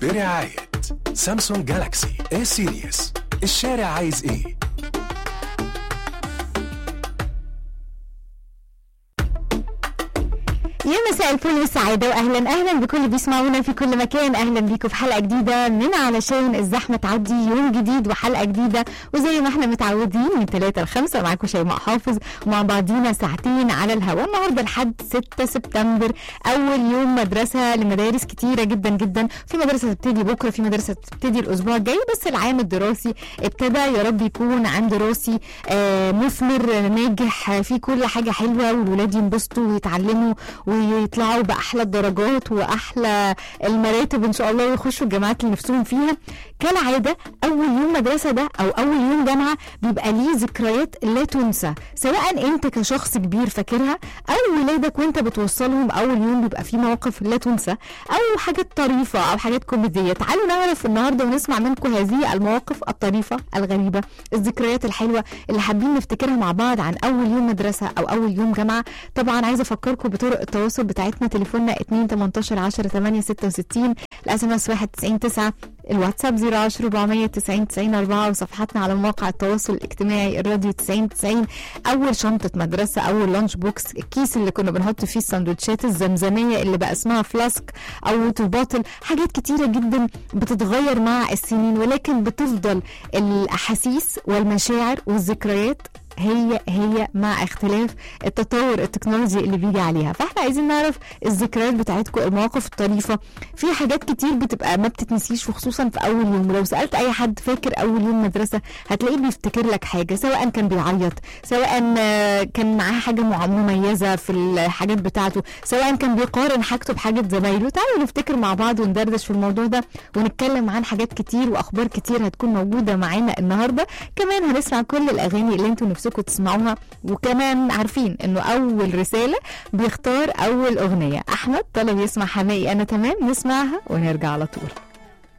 برعاية سامسونج جالاكسي اي سيريس الشارع عايز ايه يا مساء الفل والسعادة وأهلا أهلا بكل اللي بيسمعونا في كل مكان أهلا بيكم في حلقة جديدة من علشان الزحمة تعدي يوم جديد وحلقة جديدة وزي ما احنا متعودين من 3 ل 5 معاكم شيماء حافظ ومع بعضينا ساعتين على الهواء النهاردة لحد 6 سبتمبر أول يوم مدرسة لمدارس كتيرة جدا جدا في مدرسة تبتدي بكرة في مدرسة تبتدي الأسبوع الجاي بس العام الدراسي ابتدى يا رب يكون عام دراسي آه، مثمر ناجح في كل حاجة حلوة والولاد ينبسطوا ويتعلموا ويطلعوا بأحلى الدرجات وأحلى المراتب إن شاء الله ويخشوا الجامعات اللي نفسهم فيها كالعادة أول يوم مدرسة ده أو أول يوم جامعة بيبقى ليه ذكريات لا تنسى سواء أنت كشخص كبير فاكرها أو ولادك وأنت بتوصلهم أول يوم بيبقى فيه مواقف لا تنسى أو حاجات طريفة أو حاجات كوميدية تعالوا نعرف النهاردة ونسمع منكم هذه المواقف الطريفة الغريبة الذكريات الحلوة اللي حابين نفتكرها مع بعض عن أول يوم مدرسة أو أول يوم جامعة طبعا عايزة أفكركم بطرق التواصل بتاعتنا تليفوننا 2 18 10 8 66 الاس ام اس 91 9 الواتساب 010 490 90 4 وصفحاتنا على مواقع التواصل الاجتماعي الراديو 90 90 اول شنطه مدرسه اول لانش بوكس الكيس اللي كنا بنحط فيه السندوتشات الزمزميه اللي بقى اسمها فلاسك او ووتر بوتل حاجات كتيره جدا بتتغير مع السنين ولكن بتفضل الاحاسيس والمشاعر والذكريات هي هي مع اختلاف التطور التكنولوجي اللي بيجي عليها فاحنا عايزين نعرف الذكريات بتاعتكم المواقف الطريفه في حاجات كتير بتبقى ما بتتنسيش وخصوصا في اول يوم لو سالت اي حد فاكر اول يوم مدرسه هتلاقيه بيفتكر لك حاجه سواء كان بيعيط سواء آه، كان معاه حاجه مع- مميزه في الحاجات بتاعته سواء كان بيقارن حاجته بحاجه زمايله تعالوا نفتكر مع بعض وندردش في الموضوع ده ونتكلم عن حاجات كتير واخبار كتير هتكون موجوده معانا النهارده كمان هنسمع كل الاغاني اللي انتوا نفسكم تسمعوها وكمان عارفين انه اول رساله بيختار اول اغنيه احمد طلب يسمع حماقي انا تمام نسمعها ونرجع على طول